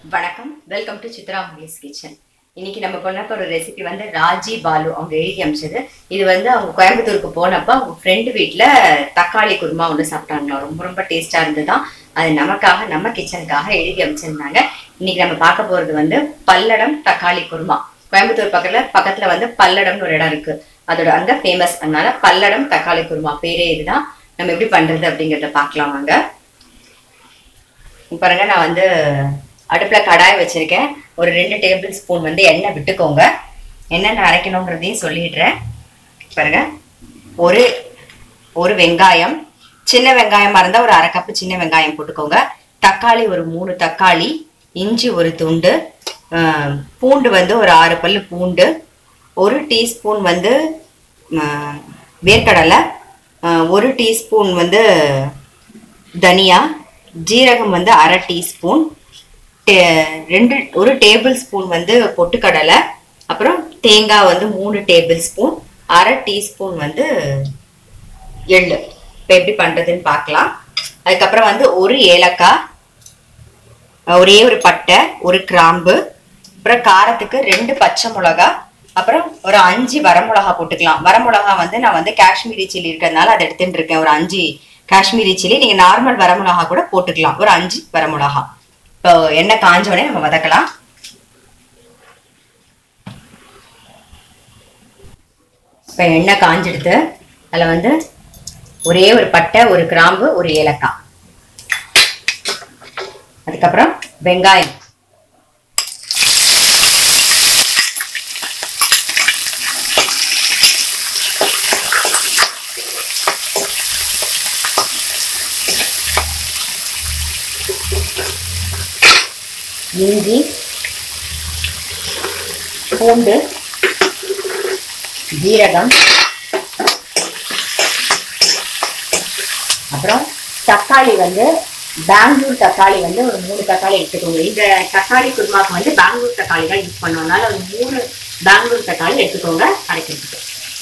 வணக்கம் welcome to Chitra Munis kitchen இன்னைக்கு நம்ம பண்ண ஒரு ரெசிபி வந்து ராஜி பாலு அவங்க எழுதி அமைச்சது இது வந்து அவங்க கோயம்புத்தூருக்கு போனப்ப அவங்க ஃப்ரெண்டு வீட்டில் தக்காளி குருமா ஒன்று சாப்பிட்டாங்களா ரொம்ப ரொம்ப டேஸ்டா இருந்ததுதான் அது நமக்காக நம்ம கிச்சனுக்காக எழுதி அமைச்சிருந்தாங்க இன்னைக்கு நம்ம பார்க்க போறது வந்து பல்லடம் தக்காளி குருமா கோயம்புத்தூர் பக்கத்துல பக்கத்துல வந்து பல்லடம்னு ஒரு இடம் இருக்கு அதோட அங்க ஃபேமஸ் அதனால பல்லடம் தக்காளி குருமா பேரே இதுதான் நம்ம எப்படி பண்றது அப்படிங்கறத பார்க்கலாம் வாங்க இங்க பாருங்க நான் வந்து அடுப்புல கடாய் வச்சிருக்கேன் ஒரு ரெண்டு டேபிள் ஸ்பூன் வந்து எண்ணெய் விட்டுக்கோங்க என்னென்ன அரைக்கணுன்றதையும் சொல்லிடுறேன் பாருங்க ஒரு ஒரு வெங்காயம் சின்ன வெங்காயமா இருந்தா ஒரு அரை கப்பு சின்ன வெங்காயம் போட்டுக்கோங்க தக்காளி ஒரு மூணு தக்காளி இஞ்சி ஒரு துண்டு ஆஹ், பூண்டு வந்து ஒரு ஆறு பல்லு பூண்டு ஒரு டீஸ்பூன் வந்து ஆஹ், வேர்க்கடலை ஆஹ், ஒரு டீஸ்பூன் வந்து தனியா ஜீரகம் வந்து அரை டீஸ்பூன் டே- ரெண்டு ஒரு டேபிள் ஸ்பூன் வந்து பொட்டுக்கடலை அப்புறம் தேங்காய் வந்து மூணு டேபிள் ஸ்பூன் அரை டீஸ்பூன் வந்து எள்ளு இப்போ எப்படி பண்ணுறதுன்னு பார்க்கலாம் அதுக்கப்புறம் வந்து ஒரு ஏலக்காய் ஒரே ஒரு பட்டை ஒரு கிராம்பு அப்புறம் காரத்துக்கு ரெண்டு பச்சை மிளகா அப்புறம் ஒரு அஞ்சு வரமிளகா போட்டுக்கலாம் வரமிளகா வந்து நான் வந்து காஷ்மீரி சில்லி இருக்கிறதுனால அதை எடுத்துட்டு இருக்கேன் ஒரு அஞ்சு காஷ்மீரி சில்லி நீங்கள் நார்மல் வரமிளகா கூட போட்டுக்கலாம் ஒரு அஞ்சு வரமிளகா இப்போ எண்ணெய் காஞ்ச உடனே நம்ம வதக்கலாம் இப்போ எண்ணெய் காஞ்செடுத்து அதில் வந்து ஒரே ஒரு பட்டை ஒரு கிராம்பு ஒரு ஏலக்காய் அதுக்கப்புறம் வெங்காயம் இஞ்சி பூண்டு ஜீரகம் அப்புறம் தக்காளி வந்து பெங்களூர் தக்காளி வந்து ஒரு மூணு தக்காளி எடுத்துக்கோங்க இந்த தக்காளி குருமாக்கு வந்து பெங்களூர் தக்காளி தான் யூஸ் பண்ணுவோம் அதனால ஒரு மூணு பெங்களூர் தக்காளி எடுத்துக்கோங்க அரைக்கிறதுக்கு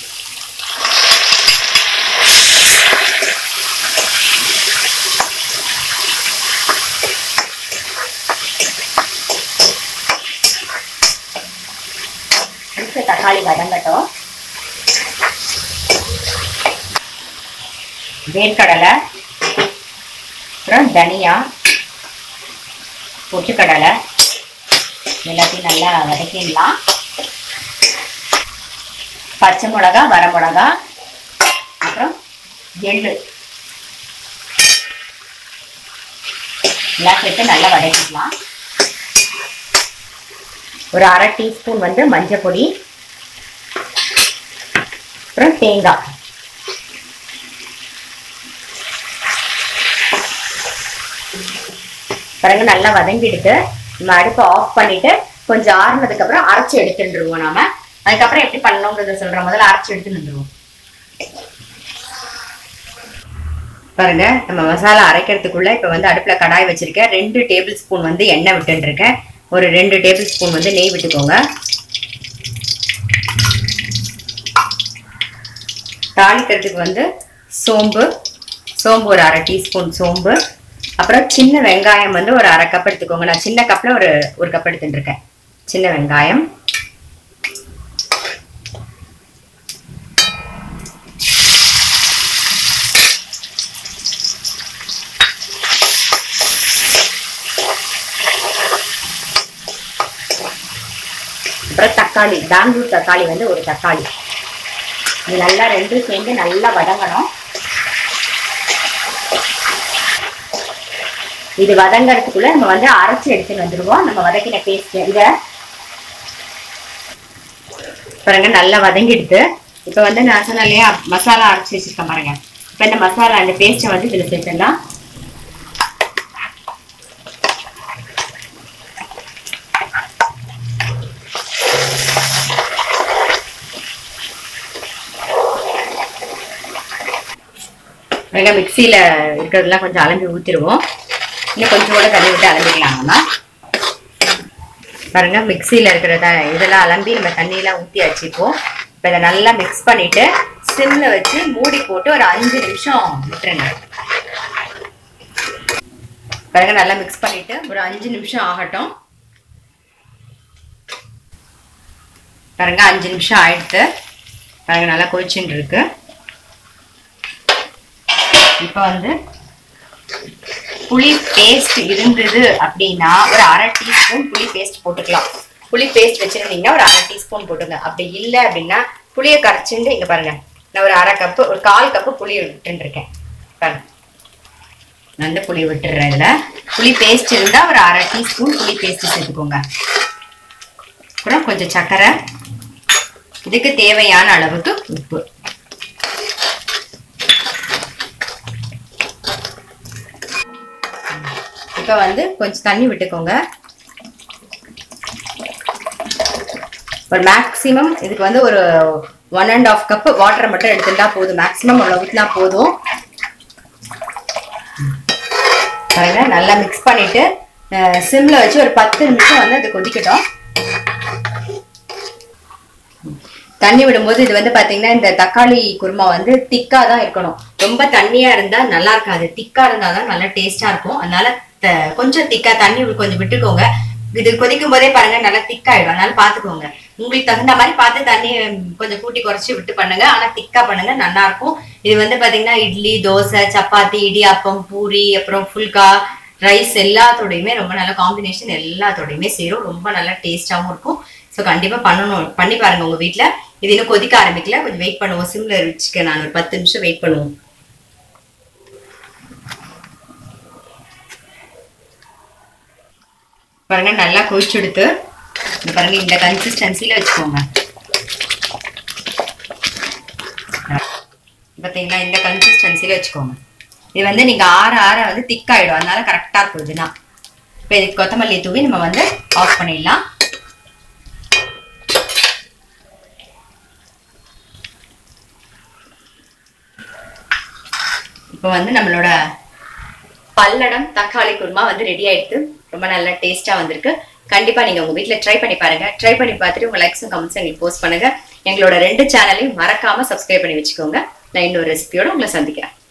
அடுத்து தக்காளி வதங்கட்டும் வேர்க்கடலை அப்புறம் தனியா பொட்டுக்கடலை எல்லாத்தையும் நல்லா வதக்கிடலாம் பச்சை மிளகா வர மிளகா அப்புறம் எள்ளு எல்லாம் சேர்த்து நல்லா வதக்கிக்கலாம் ஒரு அரை டீஸ்பூன் வந்து மஞ்சள் பொடி அப்புறம் தேங்காய் பாருங்க நல்லா வதங்கிடுது நம்ம அடுப்பை ஆஃப் பண்ணிட்டு கொஞ்சம் ஆறுனதுக்கு அப்புறம் அரைச்சு எடுத்துட்டுருவோம் நாம அதுக்கப்புறம் எப்படி பண்ணணுங்கிறத சொல்றேன் முதல்ல அரைச்சு எடுத்துட்டு வந்துருவோம் பாருங்க நம்ம மசாலா அரைக்கிறதுக்குள்ள இப்ப வந்து அடுப்புல கடாய் வச்சிருக்கேன் ரெண்டு டேபிள் ஸ்பூன் வந்து எண்ணெய் விட்டுட்டு இருக்கேன் ஒரு ரெண்டு டேபிள் ஸ்பூன் வந்து நெய் விட்டுக்கோங்க தாளிக்கிறதுக்கு வந்து சோம்பு சோம்பு ஒரு அரை டீஸ்பூன் சோம்பு அப்புறம் சின்ன வெங்காயம் வந்து ஒரு அரை கப் எடுத்துக்கோங்க நான் சின்ன கப்ல ஒரு ஒரு கப் எடுத்துட்டு இருக்கேன் சின்ன வெங்காயம் அப்புறம் தக்காளி பெங்களூர் தக்காளி வந்து ஒரு தக்காளி இது நல்லா ரெண்டும் சேர்ந்து நல்லா வதங்கணும் இது வதங்கறதுக்குள்ள நம்ம வந்து அரைச்சு எடுத்துட்டு வந்துருவோம் நம்ம வதக்கின பேஸ்ட் இத பாருங்க நல்லா வதங்கிடுது இப்போ வந்து நான் சொன்னேன் இல்லையா மசாலா அரைச்சு வச்சிருக்கேன் பாருங்க இப்போ இந்த மசாலா அந்த பேஸ்ட்டை வந்து இதில் சேர்த்துடலாம் பாருங்க மிக்சியில் இருக்கிறதெல்லாம் கொஞ்சம் அலம்பி ஊற்றிடுவோம் இன்னும் கொஞ்சம் கூட தண்ணி விட்டு அலம்பிக்கலாம் நம்ம பாருங்க மிக்சியில் இருக்கிற த இதெல்லாம் அலம்பி நம்ம தண்ணியெல்லாம் ஊற்றியாச்சு இப்போ இப்போ இதை நல்லா மிக்ஸ் பண்ணிட்டு சிம்மில் வச்சு மூடி போட்டு ஒரு அஞ்சு நிமிஷம் விட்டுருங்க பாருங்க நல்லா மிக்ஸ் பண்ணிட்டு ஒரு அஞ்சு நிமிஷம் ஆகட்டும் பாருங்க அஞ்சு நிமிஷம் ஆயிடுத்து பாருங்க நல்லா கொதிச்சுட்டு இருக்கு இப்போ வந்து புளி பேஸ்ட் இருந்தது அப்படின்னா ஒரு அரை டீஸ்பூன் புளி பேஸ்ட் போட்டுக்கலாம் புளி பேஸ்ட் வச்சிருந்தீங்கன்னா ஒரு அரை டீஸ்பூன் போட்டுங்க அப்படி இல்லை அப்படின்னா புளியை கரைச்சிட்டு இங்க பாருங்க நான் ஒரு அரை கப்பு ஒரு கால் கப்பு புளி விட்டுட்டு இருக்கேன் பாருங்க நான் வந்து புளி விட்டுடுறேன் இதுல புளி பேஸ்ட் இருந்தா ஒரு அரை டீஸ்பூன் புளி பேஸ்ட் சேர்த்துக்கோங்க அப்புறம் கொஞ்சம் சர்க்கரை இதுக்கு தேவையான அளவுக்கு உப்பு இப்போ வந்து கொஞ்சம் தண்ணி விட்டுக்கோங்க ஒரு மேக்ஸிமம் இதுக்கு வந்து ஒரு ஒன் அண்ட் ஆஃப் கப் வாட்டரை மட்டும் எடுத்துட்டா போதும் மேக்ஸிமம் அவ்வளோ ஊற்றினா போதும் பாருங்க நல்லா மிக்ஸ் பண்ணிட்டு சிம்ல வச்சு ஒரு பத்து நிமிஷம் வந்து அது கொதிக்கட்டும் தண்ணி விடும்போது இது வந்து பாத்தீங்கன்னா இந்த தக்காளி குருமா வந்து திக்கா தான் இருக்கணும் ரொம்ப தண்ணியா இருந்தா நல்லா இருக்காது திக்கா இருந்தா தான் நல்லா டேஸ்டா இருக்கும் அதனால த- கொஞ்சம் திக்கா தண்ணி கொஞ்சம் விட்டுக்கோங்க இது கொதிக்கும் போதே பாருங்க நல்லா திக்காயிடும் அதனால பாத்துக்கோங்க உங்களுக்கு தகுந்த மாதிரி பார்த்து தண்ணி கொஞ்சம் கூட்டி குறைச்சி விட்டு பண்ணுங்க ஆனா திக்கா பண்ணுங்க நல்லா இருக்கும் இது வந்து பாத்தீங்கன்னா இட்லி தோசை சப்பாத்தி இடியாப்பம் பூரி அப்புறம் ஃபுல்கா ரைஸ் எல்லாத்தோடையுமே ரொம்ப நல்ல காம்பினேஷன் எல்லாத்தோடையுமே சேரும் ரொம்ப நல்லா டேஸ்டாவும் இருக்கும் ஸோ கண்டிப்பா பண்ணணும் பண்ணி பாருங்க உங்க வீட்ல இது இன்னும் கொதிக்க ஆரம்பிக்கல கொஞ்சம் வெயிட் பண்ணுவோம் சிம்ல வச்சுக்க நான் ஒரு பத்து நிமிஷம் வெயிட் பண்ணுவோம் பாருங்க நல்லா கொதிச்சு எடுத்து இந்த பாருங்க இந்த கன்சிஸ்டன்சில வச்சுக்கோங்க பார்த்தீங்களா இந்த கன்சிஸ்டன்சில வச்சுக்கோங்க இது வந்து நீங்க ஆற ஆற வந்து திக்காயிடும் அதனால கரெக்டா இருக்கும் இதுனா இப்போ இதுக்கு கொத்தமல்லி தூவி நம்ம வந்து ஆஃப் பண்ணிடலாம் இப்போ வந்து நம்மளோட பல்லடம் தக்காளி குருமா வந்து ரெடி ஆயிடுது ரொம்ப நல்லா டேஸ்டா வந்திருக்கு கண்டிப்பா நீங்க உங்க வீட்ல ட்ரை பண்ணி பாருங்க ட்ரை பண்ணி பார்த்துட்டு உங்க லைக்ஸும் கமெண்ட்ஸ் எங்களுக்கு போஸ்ட் பண்ணுங்க எங்களோட ரெண்டு சேனலையும் மறக்காம சப்ஸ்கிரைப் பண்ணி வச்சுக்கோங்க நான் இன்னொரு ரெசிபியோட உங்களை சந்திக்கிறேன்